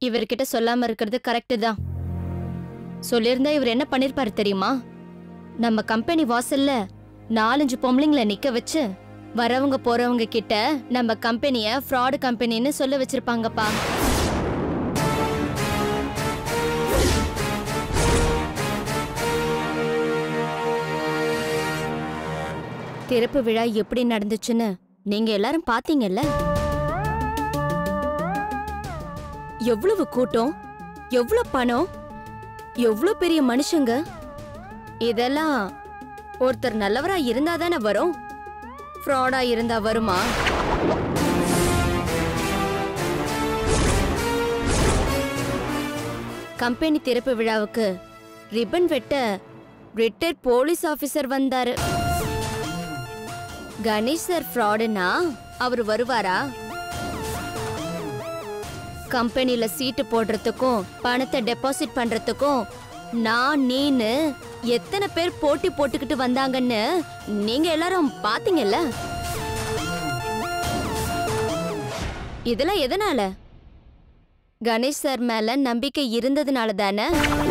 இவர்கிட்ட சொல்லாம இருக்கிறது கரெக்டு தான் சொல்லியிருந்தா இவர் என்ன பண்ணிருப்பாரு தெரியுமா நம்ம கம்பெனி வாசல்ல நாலஞ்சு பொம்பளைங்களை நிக்க வச்சு வரவங்க போறவங்க கிட்ட நம்ம கம்பெனிய ஃப்ராடு கம்பெனின்னு சொல்ல வச்சிருப்பாங்கப்பா திறப்பு விழா எப்படி நடந்துச்சுன்னு நீங்க எல்லாரும் பாத்தீங்கல்ல எவ்வளவு கூட்டம் எவ்வளவு பணம் எவ்வளவு பெரிய மனுஷங்க இதெல்லாம் ஒருத்தர் நல்லவரா இருந்தா தானே வரும் ஃப்ராடா இருந்தா வருமா கம்பெனி திறப்பு விழாவுக்கு ரிப்பன் வெட்ட ரிட்டையர்ட் போலீஸ் ஆபீசர் வந்தாரு கணேஷ் சார் ஃப்ராடுனா அவர் வருவாரா கம்பெனில சீட்டு போடுறதுக்கும் பணத்தை டெபாசிட் பண்றதுக்கும் நான் நீன்னு எத்தனை பேர் போட்டி போட்டுக்கிட்டு வந்தாங்கன்னு நீங்க எல்லாரும் பாத்தீங்கல்ல இதெல்லாம் எதனால கணேஷ் சார் மேல நம்பிக்கை இருந்ததுனால தானே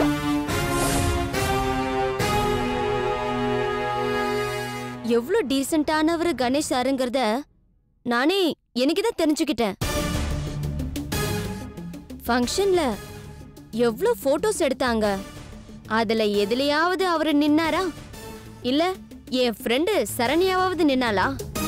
எவ்வளோ டீசென்டானவர் கணேஷ் சாருங்கிறத நானே எனக்கு தான் தெரிஞ்சுக்கிட்டேன் ஃபங்க்ஷன்ல எவ்வளோ ஃபோட்டோஸ் எடுத்தாங்க அதுல எதுலயாவது அவர் நின்னாரா இல்ல என் ஃப்ரெண்டு சரண்யாவது நின்னாளா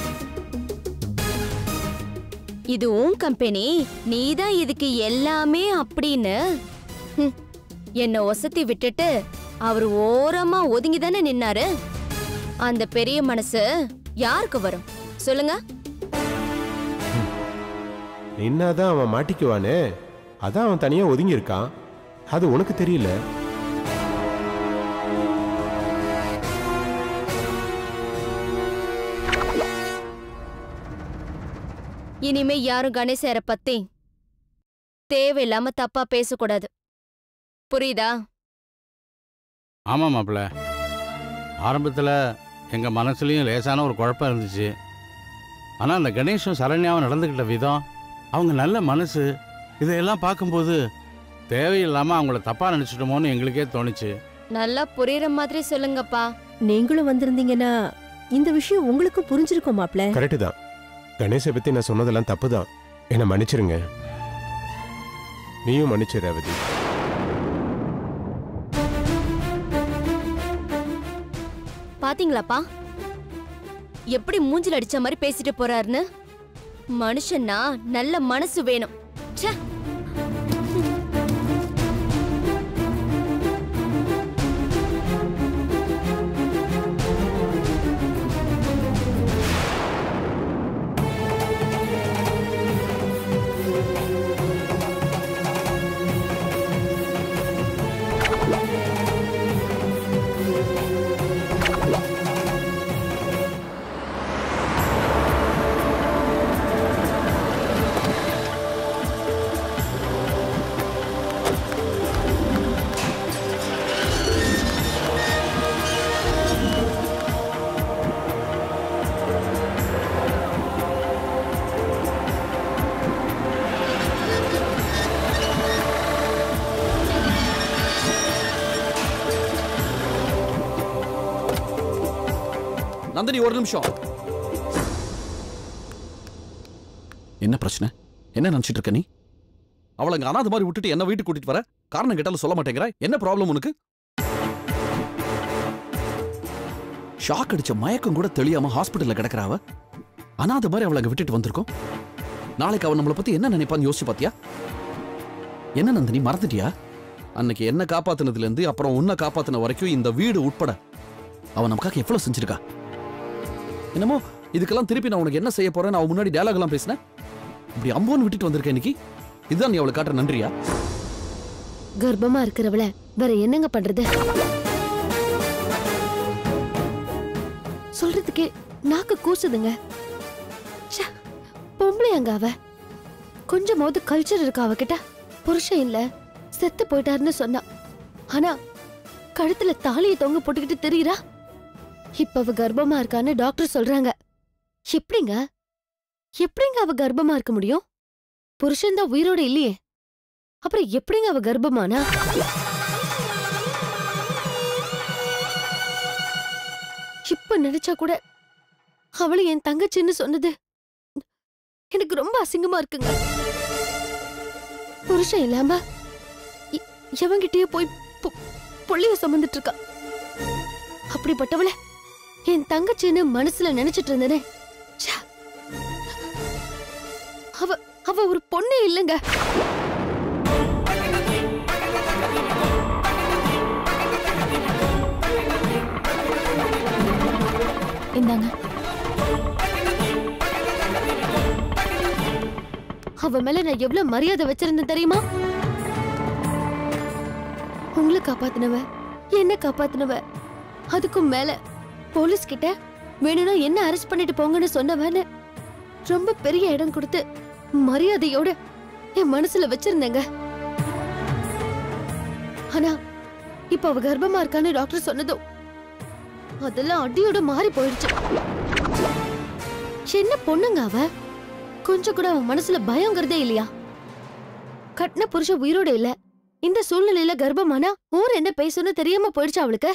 இது உன் கம்பெனி நீதான் இதுக்கு எல்லாமே அப்படின்னு ஹம், என்னை ஒசத்தி விட்டுட்டு அவர் ஓரமா ஒதுங்கி தானே நின்னாரு அந்த பெரிய மனசு யாருக்கு வரும் சொல்லுங்க நின்னாதான் அவன் மாட்டிக்குவானே அதான் அவன் தனியா ஒதுங்கி இருக்கான் அது உனக்கு தெரியல இனிமே யாரும் கணேசரை பத்தி தேவையில்லாம தப்பா பேசக்கூடாது புரியுதா ஆமாம் மாப்பிள்ள ஆரம்பத்தில் எங்கள் மனசுலேயும் லேசான ஒரு குழப்பம் இருந்துச்சு ஆனால் அந்த கணேஷும் சரண்யாவும் நடந்துக்கிட்ட விதம் அவங்க நல்ல மனசு இதையெல்லாம் பார்க்கும்போது தேவையில்லாமல் அவங்கள தப்பாக நினச்சிட்டோமோன்னு எங்களுக்கே தோணுச்சு நல்லா புரியுற மாதிரி சொல்லுங்கப்பா நீங்களும் வந்திருந்தீங்கன்னா இந்த விஷயம் உங்களுக்கும் புரிஞ்சிருக்கும் மாப்ள கரெக்டு தான் கணேசை பத்தி நான் சொன்னதெல்லாம் தப்பு தான் என்னை மன்னிச்சிருங்க நீயும் மன்னிச்சிரு ரேவதி பாத்தீங்களாப்பா எப்படி மூஞ்சில அடிச்ச மாதிரி பேசிட்டு போறாருன்னு மனுஷன்னா நல்ல மனசு வேணும் ச்சே நந்தினி ஒரு நிமிஷம் என்ன பிரச்சனை என்ன நினைச்சிட்டு இருக்க நீ அவளை அங்க அனாத மாதிரி விட்டுட்டு என்ன வீட்டுக்கு கூட்டிட்டு வர காரணம் கேட்டாலும் சொல்ல மாட்டேங்கிற என்ன ப்ராப்ளம் உனக்கு ஷாக் அடிச்ச மயக்கம் கூட தெளியாம ஹாஸ்பிட்டல்ல கிடக்குற அவ அனாத மாதிரி அவளை அங்க விட்டுட்டு வந்திருக்கோம் நாளைக்கு அவன் நம்மளை பத்தி என்ன நினைப்பான்னு யோசிச்சு பாத்தியா என்ன நந்தினி மறந்துட்டியா அன்னைக்கு என்ன காப்பாத்துனதுல இருந்து அப்புறம் உன்னை காப்பாத்துன வரைக்கும் இந்த வீடு உட்பட அவன் நமக்காக எவ்வளவு செஞ்சிருக்கா என்னமோ இதுக்கெல்லாம் திருப்பி நான் உனக்கு என்ன செய்ய போறேன்னு அவன் முன்னாடி டயலாக் எல்லாம் பேசினேன் இப்படி அம்போன்னு விட்டுட்டு வந்திருக்கேன் இன்னைக்கு இதுதான் நீ அவளுக்கு காட்டுற நன்றியா கர்ப்பமா இருக்கிறவள வேற என்னங்க பண்றது சொல்றதுக்கே நாக்கு கூசுதுங்க ச்சே, பொம்பளையாங்க அவ கொஞ்சமாவது கல்ச்சர் இருக்கா அவகிட்ட புருஷன் இல்ல செத்து போயிட்டாருன்னு சொன்னா ஆனா கழுத்துல தாலியை தொங்க போட்டுக்கிட்டு தெரியுறா இப்ப அவ கர்ப்பமா இருக்கான்னு டாக்டர் சொல்றாங்க எப்படிங்க எப்படிங்க அவ கர்ப்பமா இருக்க முடியும் புருஷன் தான் உயிரோட இல்லையே அப்புறம் எப்படிங்க அவ கர்ப்பமானா இப்ப நினைச்சா கூட அவளை என் தங்கச்சின்னு சொன்னது எனக்கு ரொம்ப அசிங்கமா இருக்குங்க புருஷன் இல்லாம எ- எவன்கிட்டயே போய் பு- புள்ளைய சுமந்துட்டு இருக்கா அப்படிப்பட்டவள என் தங்கச்சின்னு மனசுல நினைச்சிட்டு இருந்தேனே ச்சே. அவ அவ ஒரு பொண்ணே இல்லைங்க இந்தாங்க அவ மேல நான் எவ்வளவு மரியாதை வச்சிருந்தேன் தெரியுமா உங்களை காப்பாத்தினவ என்ன காப்பாத்தினவ அதுக்கும் மேல போலீஸ் கிட்ட வேணும்னா என்ன அரெஸ்ட் பண்ணிட்டு போங்கன்னு சொன்னவன்னு ரொம்ப பெரிய இடம் கொடுத்து மரியாதையோட என் மனசுல வச்சிருந்தேங்க ஆனா இப்ப அவ கர்ப்பமா இருக்கான்னு டாக்டர் சொன்னதும் அதெல்லாம் அடியோட மாறி போயிடுச்சு என்ன பொண்ணுங்க அவ கொஞ்சம் கூட அவன் மனசுல பயங்கிறதே இல்லையா கட்டின புருஷ உயிரோட இல்ல இந்த சூழ்நிலையில கர்ப்பமானா ஊர் என்ன பேசுன்னு தெரியாம போயிடுச்சு அவளுக்கு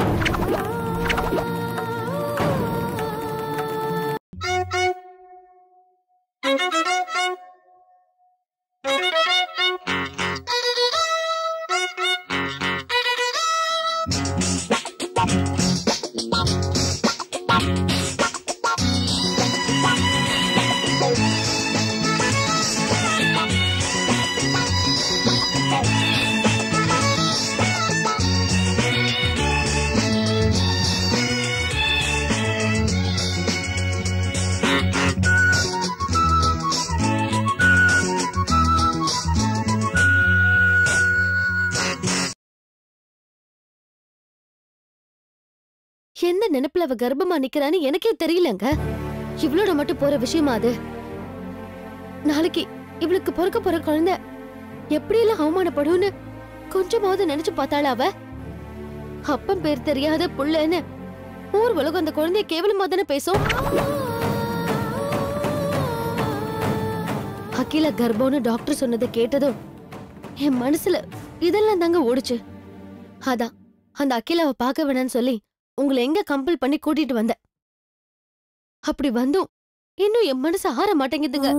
எந்த நினைப்புல அவ கர்ப்பமா நிக்கிறான்னு எனக்கே தெரியலங்க இவளோட மட்டும் போற விஷயமா அது நாளைக்கு இவளுக்கு பிறக்க போற குழந்தை எப்படியெல்லாம் அவமானப்படும்னு கொஞ்சமாவது நினைச்சு பார்த்தாளா அவ அப்பம் பேர் தெரியாத புள்ளன்னு ஊர் உலகம் அந்த குழந்தைய கேவலமா தானே பேசும் அகில கர்ப்பம்னு டாக்டர் சொன்னதை கேட்டதும் என் மனசுல இதெல்லாம் தாங்க ஓடுச்சு அதான் அந்த அகிலாவை பார்க்க வேணாம்னு சொல்லி உங்களை எங்க கம்பல் பண்ணி கூட்டிட்டு வந்தேன் அப்படி வந்தும் இன்னும் என் மனசு ஆற மாட்டேங்குதுங்க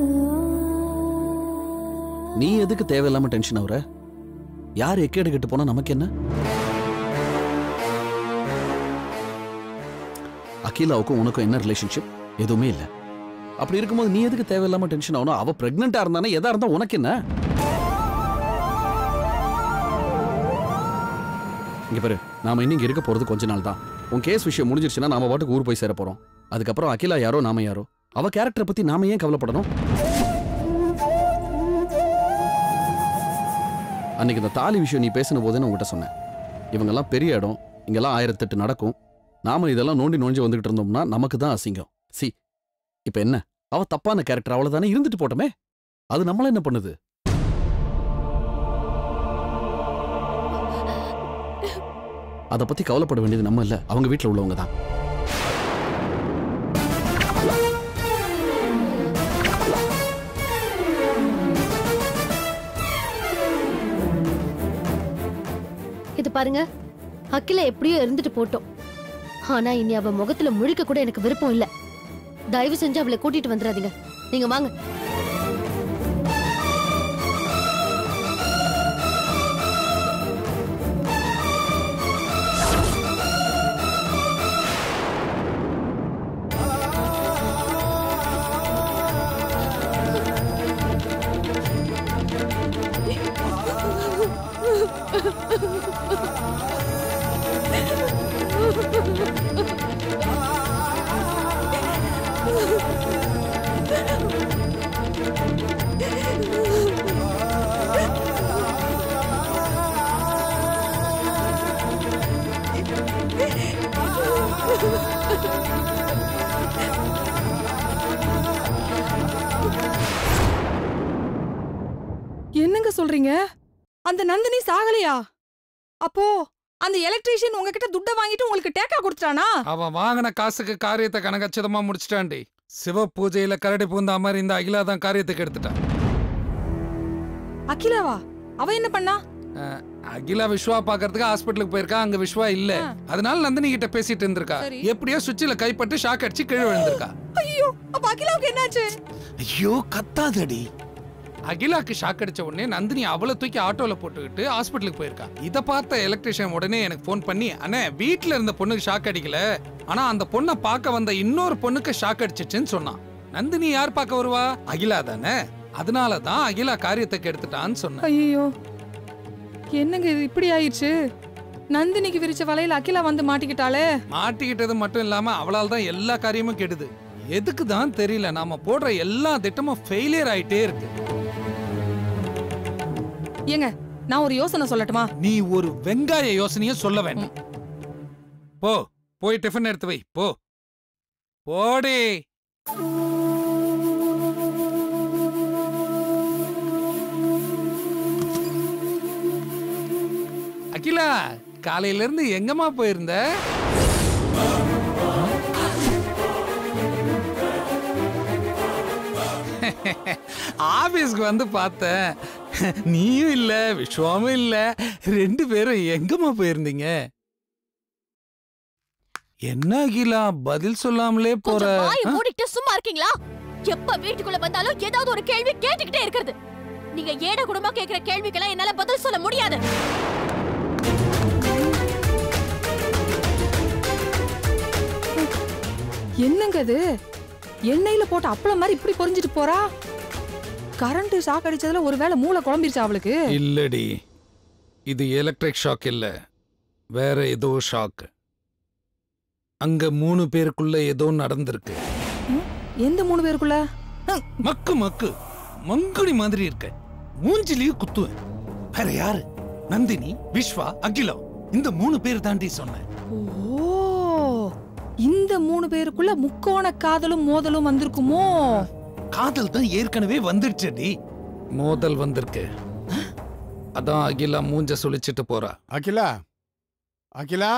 நீ எதுக்கு தேவையில்லாம டென்ஷன் ஆகுற யார் எக்கேடு கெட்டு போனா நமக்கு என்ன அகிலாவுக்கும் உனக்கும் என்ன ரிலேஷன்ஷிப் எதுவுமே இல்ல அப்படி இருக்கும்போது நீ எதுக்கு தேவையில்லாம டென்ஷன் ஆகணும் அவ பிரெக்னெண்டா இருந்தானே எதா இருந்தா உனக்கு என்ன இங்க பாரு நாம இன்னும் இங்க இருக்க போறது கொஞ்ச நாள் தான் உன் கேஸ் விஷயம் முடிஞ்சிருச்சுன்னா நாம பாட்டுக்கு ஊர் போய் சேர போறோம் அதுக்கப்புறம் அகிலா யாரோ நாம யாரோ அவ கேரக்டரை பத்தி நாம ஏன் கவலைப்படணும் அன்னைக்கு இந்த தாலி விஷயம் நீ பேசின போதே நான் உங்ககிட்ட சொன்னேன் இவங்கெல்லாம் பெரிய இடம் இங்கெல்லாம் ஆயிரத்தெட்டு நடக்கும் நாம இதெல்லாம் நோண்டி நோண்டி வந்துகிட்டு இருந்தோம்னா நமக்கு தான் அசிங்கம் சி இப்ப என்ன அவ தப்பான கேரக்டர் அவ்வளவுதானே இருந்துட்டு போட்டோமே அது நம்மள என்ன பண்ணுது அத பத்தி கவலைப்பட வேண்டியது நம்ம இல்ல அவங்க வீட்ல உள்ளவங்க தான் இது பாருங்க அகில எப்படியோ இருந்துட்டு போட்டோம் ஆனா இனி அவ முகத்துல முழிக்க கூட எனக்கு விருப்பம் இல்ல தயவு செஞ்சு அவளை கூட்டிட்டு வந்துடாதீங்க நீங்க வாங்க என்னங்க சொல்றீங்க அந்த நந்தினி சாகலையா அப்போ அந்த எலக்ட்ரீஷியன் உங்ககிட்ட துட்டை வாங்கிட்டு உங்களுக்கு டேக்கா கொடுத்துட்டானா அவன் வாங்கின காசுக்கு காரியத்தை கனகச்சிதமா முடிச்சிட்டான்டி சிவ பூஜையில கரடி பூந்தா மாதிரி இந்த அகிலா தான் காரியத்துக்கு எடுத்துட்டான் அகிலாவா அவ என்ன பண்ணா அகிலா விஸ்வா பாக்குறதுக்கு ஹாஸ்பிட்டலுக்கு போயிருக்கா அங்க விஸ்வா இல்ல அதனால நந்தினி கிட்ட பேசிட்டு இருந்திருக்கா சரி. எப்படியோ சுவிட்சில் கைப்பட்டு ஷாக் அடிச்சு கீழே விழுந்திருக்கா ஐயோ அப்ப அகிலாவுக்கு என்னாச்சு ஐயோ கத்தாதடி அகிலாக்கு ஷாக் அடிச்ச உடனே நந்தினி அவளை தூக்கி ஆட்டோல போட்டுக்கிட்டு ஹாஸ்பிட்டலுக்கு போயிருக்கா இத பார்த்த எலக்ட்ரிஷியன் உடனே எனக்கு ஃபோன் பண்ணி அண்ணே வீட்ல இருந்த பொண்ணுக்கு ஷாக் அடிக்கல ஆனா அந்த பொண்ணை பார்க்க வந்த இன்னொரு பொண்ணுக்கு ஷாக் அடிச்சிச்சுன்னு சொன்னான் நந்தினி யார் பார்க்க வருவா அகிலா தானே அதனால தான் அகிலா காரியத்தை கெடுத்துட்டான்னு சொன்னேன் ஐயோ என்னங்க இது இப்படி ஆயிடுச்சு நந்தினிக்கு விரிச்ச வலையில அகிலா வந்து மாட்டிக்கிட்டாளே மாட்டிக்கிட்டது மட்டும் இல்லாம அவளால தான் எல்லா காரியமும் கெடுது எதுக்கு தான் தெரியல நாம போடுற எல்லா திட்டமும் ஃபெயிலியர் ஆயிட்டே இருக்கு ஏங்க நான் ஒரு யோசனை சொல்லட்டுமா நீ ஒரு வெங்காய யோசனைய சொல்ல வேண்டாம் போ போய் டிஃபன் எடுத்து வை போ போடி அகிலா காலையில இருந்து எங்கம்மா போயிருந்த ஆபீஸ்க்கு வந்து பார்த்தேன் நீயும் இல்ல விஸ்வாமும் இல்ல ரெண்டு பேரும் எங்கம்மா போயிருந்தீங்க என்ன அகிலா பதில் சொல்லாமலே போற கொஞ்சம் வாய் ஆ? மூடிட்டு சும்மா இருக்கீங்களா எப்ப வீட்டுக்குள்ள வந்தாலும் ஏதாவது ஒரு கேள்வி கேட்டுக்கிட்டே இருக்கிறது நீங்க ஏட குடும்பமா கேக்குற கேள்விக்கெல்லாம் என்னால பதில் சொல்ல முடியாது என்னங்க இது எண்ணெயில போட்ட அப்பளம் மாதிரி இப்படி பொரிஞ்சிட்டு போறா கரண்ட் ஷாக் அடிச்சதுல ஒருவேளை மூளை குழம்பிருச்சா அவளுக்கு இல்லடி இது எலக்ட்ரிக் ஷாக் இல்ல வேற ஏதோ ஷாக் அங்க மூணு பேருக்குள்ள ஏதோ நடந்திருக்கு எந்த மூணு பேருக்குள்ள மக்கு மக்கு மங்குடி மாதிரி இருக்க மூஞ்சிலேயே குத்துவேன் வேற யாரு நந்தினி விஸ்வா அகிலம் இந்த மூணு பேர் தாண்டி சொன்னேன் ஓ இந்த மூணு பேருக்குள்ள முக்கோண காதலும் மோதலும் வந்திருக்குமோ காதல் தான் ஏற்கனவே வந்துருச்சடி மோதல் வந்திருக்கு அதான் அகிலா மூஞ்ச சுழிச்சிட்டு போறா அகிலா அகிலா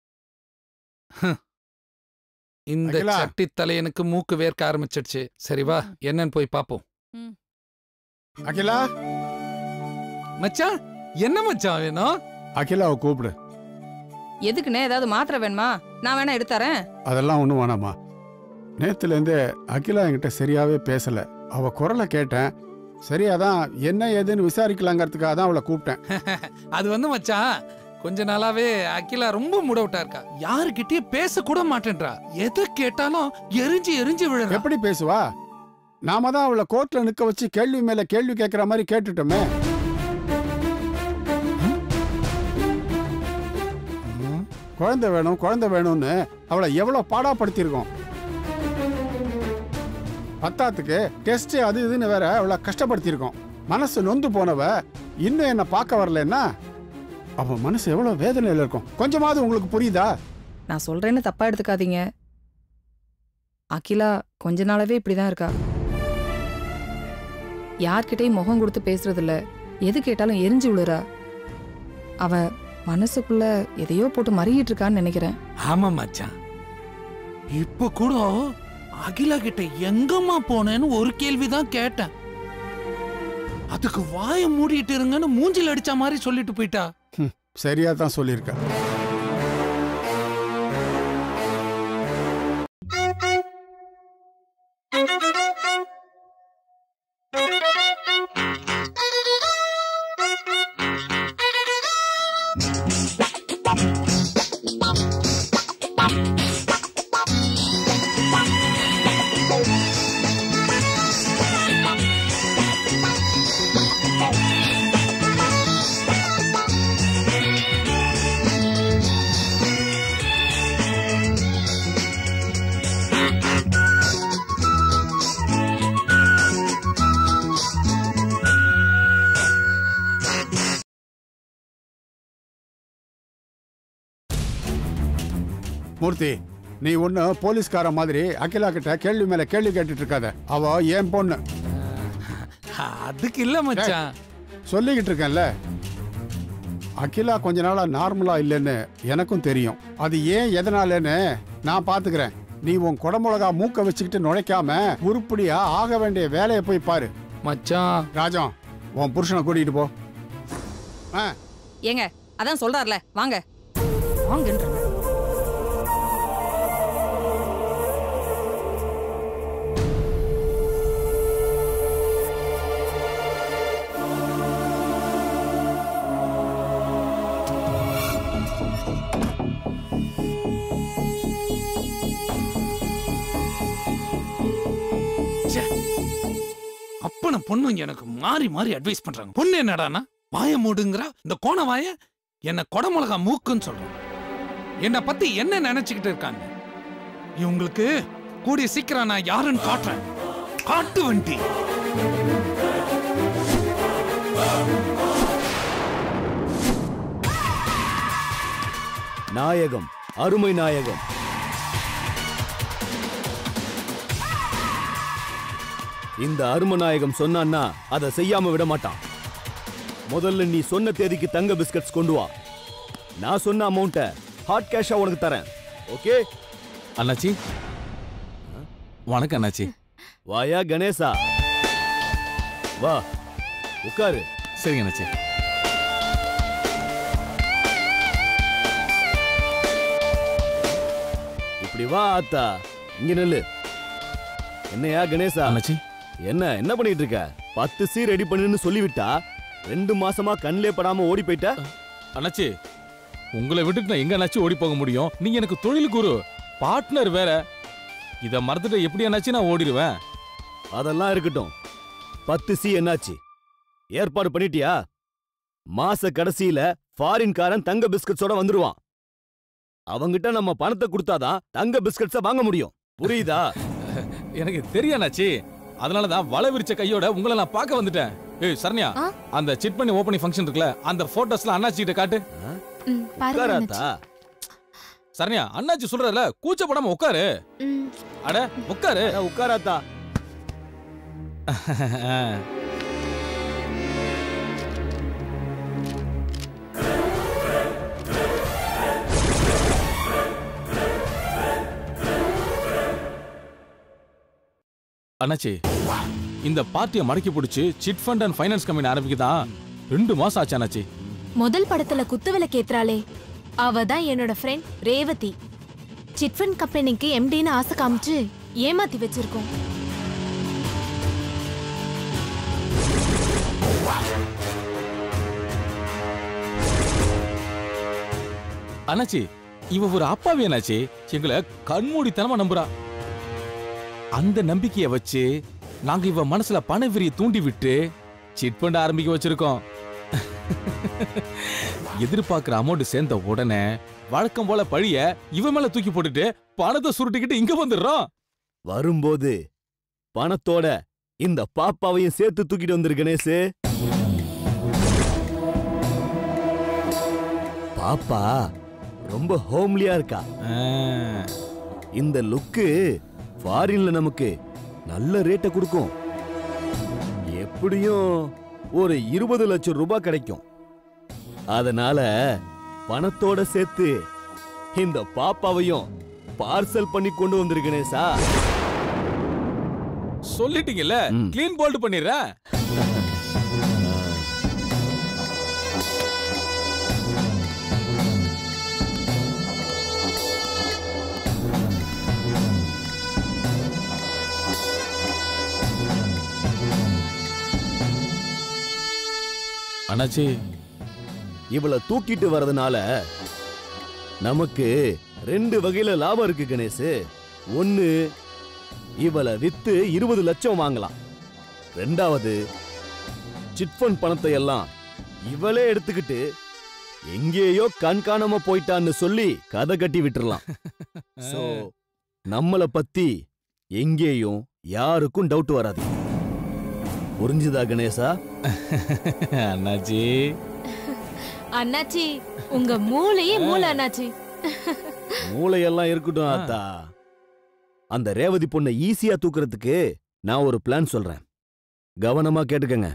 இந்த அகிலா. சட்டி தலையனுக்கு மூக்கு வேர்க்க ஆரம்பிச்சிடுச்சு சரி வா என்னன்னு போய் பாப்போம் அகிலா மச்சான் என்ன மச்சான் வேணும் அகிலாவை கூப்பிடு எதுக்குண்ணே ஏதாவது மாத்திரை வேணுமா நான் வேணா எடுத்தரேன் அதெல்லாம் ஒன்றும் வேணாம்மா நேத்துலேருந்தே அகிலா என்கிட்ட சரியாவே பேசல அவ குரலை கேட்டேன் சரி அதான் என்ன ஏதுன்னு விசாரிக்கலாங்கிறதுக்காக தான் அவளை கூப்பிட்டேன் அது வந்து மச்சான் கொஞ்ச நாளாவே அகிலா ரொம்ப மூடவுட்டா இருக்கா யாருகிட்டயும் பேச கூட மாட்டேன்றா எதை கேட்டாலும் எரிஞ்சு எரிஞ்சு விழுறா எப்படி பேசுவா நாம தான் அவளை கோர்ட்ல நிக்க வச்சு கேள்வி மேல கேள்வி கேட்குற மாதிரி கேட்டுட்டோமே குழந்தை வேணும் குழந்தை வேணும்னு அவளை எவ்வளவு பாடாப்படுத்தியிருக்கோம் பத்தாத்துக்கு டெஸ்ட் அது இதுன்னு வேற அவளை கஷ்டப்படுத்தியிருக்கோம் மனசு நொந்து போனவ இன்னும் என்ன பார்க்க வரலன்னா அவ மனசு எவ்வளவு வேதனையில இருக்கும் கொஞ்சமாவது உங்களுக்கு புரியுதா நான் சொல்றேன்னு தப்பா எடுத்துக்காதீங்க அகிலா கொஞ்ச நாளாவே இப்படிதான் இருக்கா யார்கிட்டயும் முகம் கொடுத்து பேசுறது இல்ல எது கேட்டாலும் எரிஞ்சு விழுறா அவ மனசுக்குள்ள எதையோ போட்டு மறியிட்டு இருக்கான்னு நினைக்கிறேன் ஆமா மச்சான் இப்ப கூட அகிலா கிட்ட எங்கம்மா போனேன்னு ஒரு கேள்விதான் கேட்டேன் அதுக்கு வாய மூடிட்டு இருங்கன்னு மூஞ்சில அடிச்ச மாதிரி சொல்லிட்டு போயிட்டா சரியா தான் சொல்லியிருக்க மூர்த்தி நீ ஒண்ணு போலீஸ்கார மாதிரி அகிலா கிட்ட கேள்வி மேல கேள்வி கேட்டுட்டு இருக்காத அவ ஏன் பொண்ணு அதுக்கு இல்ல மச்சான் சொல்லிக்கிட்டு இருக்கேன்ல அகிலா கொஞ்ச நாளா நார்மலா இல்லைன்னு எனக்கும் தெரியும் அது ஏன் எதனாலன்னு நான் பாத்துக்கிறேன் நீ உன் குடமுளகா மூக்க வச்சுக்கிட்டு நுழைக்காம உருப்படியா ஆக வேண்டிய வேலையை போய் பாரு மச்சான் ராஜம் உன் புருஷனை கூட்டிட்டு போ ஆ ஏங்க அதான் சொல்றாருல வாங்க வாங்கன்ற அப்பன பொண்ணுங்க எனக்கு மாறி மாறி அட்வைஸ் பண்றாங்க பொண்ணு என்னடான்னா வாய மூடுங்கிறா இந்த கோண வாய என்ன கொடமிளகா மூக்குன்னு சொல்றான் என்னை பத்தி என்ன நினைச்சுக்கிட்டு இருக்காங்க இவங்களுக்கு கூடிய சீக்கிரம் நான் யாருன்னு காட்டுறேன் காட்டு வண்டி நாயகம் அருமை நாயகம் இந்த அரும நாயகம் சொன்னான்னா அதை செய்யாம விட மாட்டான் முதல்ல நீ சொன்ன தேதிக்கு தங்க பிஸ்கட்ஸ் கொண்டு வா நான் சொன்ன அமௌண்ட்டை ஹாட் கேஷா உனக்கு தரேன் ஓகே அண்ணாச்சி வணக்கம் அண்ணாச்சி வாயா கணேசா வா உட்காரு சரிங்க அண்ணாச்சி இப்படி வா ஆத்தா இங்க நில்லு என்னையா கணேசா அண்ணாச்சி என்ன என்ன பண்ணிட்டு இருக்க பத்து சீ ரெடி பண்ணுன்னு சொல்லிவிட்டா ரெண்டு மாசமா கண்ணிலே படாம ஓடி போயிட்ட அண்ணாச்சி உங்களை விட்டுட்டு நான் எங்க அண்ணாச்சி ஓடி போக முடியும் நீங்க எனக்கு தொழில் குரு பார்ட்னர் வேற இத மறந்துட்டு எப்படி அண்ணாச்சி நான் ஓடிடுவேன் அதெல்லாம் இருக்கட்டும் பத்து சி என்னாச்சு ஏற்பாடு பண்ணிட்டியா மாச கடைசியில ஃபாரின்காரன் தங்க பிஸ்கட்ஸோட வந்துருவான் அவங்கிட்ட நம்ம பணத்தை கொடுத்தாதான் தங்க பிஸ்கட்ஸ வாங்க முடியும் புரியுதா எனக்கு தெரியும் அண்ணாச்சி அதனால தான் வலை விரிச்ச கையோட உங்களை நான் பார்க்க வந்துட்டேன் ஏய் சரண்யா ஆ? அந்த சிட் பண்ணி ஓப்பனிங் ஃபங்க்ஷன் இருக்குல்ல அந்த போட்டோஸ்லாம் அண்ணாச்சி கிட்ட காட்டு ம், பாருங்க அண்ணாச்சி. உட்காராத்தா சரண்யா அண்ணாச்சி சொல்றல கூச்சப்படாம உட்காரு ம், அட உட்காரு அட, உட்காராத்தா அண்ணாச்சி இந்த பார்ட்டியை மடக்கி பிடிச்சி chit fund and finance company ஆரம்பிக்கதான் ரெண்டு மாசம் ஆச்சு அண்ணாச்சி முதல் படத்துல குத்துவிளக்கு ஏத்துறாளே அவ தான் என்னோட ஃப்ரெண்ட் ரேவதி சிட்ஃபண்ட் கம்பெனிக்கு எம்டின்னு ஆசை காமிச்சு ஏமாத்தி வச்சிருக்கோம் அண்ணாச்சி இவ ஒரு அப்பாவி அண்ணாச்சி எங்களை கண்மூடித்தனமா நம்புறா அந்த நம்பிக்கைய வச்சு நாங்க இவ மனசுல பணவெறிய தூண்டி விட்டு சிட் ஃபண்ட் ஆரம்பிக்க வச்சிருக்கோம் எதிர்பார்க்கிற அமௌண்ட் சேர்ந்த உடனே வழக்கம் போல பழிய இவ மேல தூக்கி போட்டுட்டு பணத்தை சுருட்டிக்கிட்டு இங்க வந்துடுறோம் வரும்போது பணத்தோட இந்த பாப்பாவையும் சேர்த்து தூக்கிட்டு வந்துரு கணேசு பாப்பா ரொம்ப ஹோம்லியா இருக்கா ஆ, இந்த லுக்கு ஃபாரின்ல நமக்கு நல்ல ரேட்டை கொடுக்கும் எப்படியும் ஒரு இருபது லட்சம் ரூபாய் கிடைக்கும் அதனால பணத்தோட சேர்த்து இந்த பாப்பாவையும் பார்சல் பண்ணி கொண்டு வந்துரு கணேசா சொல்லிட்டீங்கல்ல ம். க்ளீன் போல்ட் பண்ணிடுறேன் அண்ணாச்சி இவளை தூக்கிட்டு வர்றதுனால நமக்கு ரெண்டு வகையில லாபம் இருக்கு கணேசு ஒன்னு இவளை வித்து இருபது லட்சம் வாங்கலாம் ரெண்டாவது சிட்ஃபண்ட் பணத்தை எல்லாம் இவளே எடுத்துக்கிட்டு எங்கேயோ கண் காணாம போயிட்டான்னு சொல்லி கதை கட்டி விட்டுறலாம் சோ நம்மள பத்தி எங்கேயும் யாருக்கும் டவுட் வராது புரிஞ்சுதா கணேசா அண்ணாச்சி அண்ணாச்சி உங்க மூளையே மூளை அண்ணாச்சி மூளையெல்லாம் இருக்கட்டும் ஆத்தா அந்த ரேவதி பொண்ணை ஈஸியா தூக்குறதுக்கு நான் ஒரு பிளான் சொல்றேன் கவனமா கேட்டுக்கங்க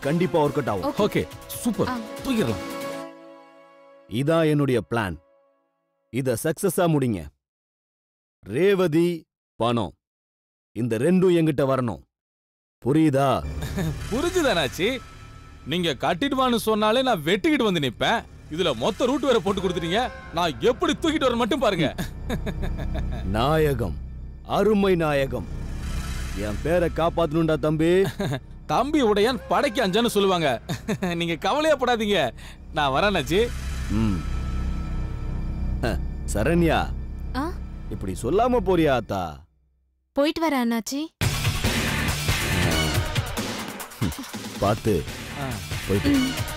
கண்டிப்பா ஒர்க் அவுட் ஆகும் ஓகே சூப்பர் தூக்கிடலாம் இதான் என்னுடைய பிளான் இத சக்சஸா முடிங்க ரேவதி பணம் இந்த ரெண்டும் என்கிட்ட வரணும் புரியுதா புரிஞ்சுதானாச்சி நீங்க கட்டிடுவான்னு சொன்னாலே நான் வெட்டிக்கிட்டு வந்து நிப்பேன் இதுல மொத்த ரூட் வேற போட்டு கொடுத்துட்டீங்க நான் எப்படி தூக்கிட்டு வர மட்டும் பாருங்க நாயகம் அருமை நாயகம் என் பேரை காப்பாத்தணும்டா தம்பி தம்பி உடையான் படைக்கு அஞ்சான்னு சொல்லுவாங்க நீங்க கவலையே படாதீங்க நான் வரேனாச்சி ம் ஹ, சரண்யா ஆ? இப்படி சொல்லாம போறியா அத்தா போயிட்டு வர அண்ணாச்சி பார்த்து போயிட்டு ம்.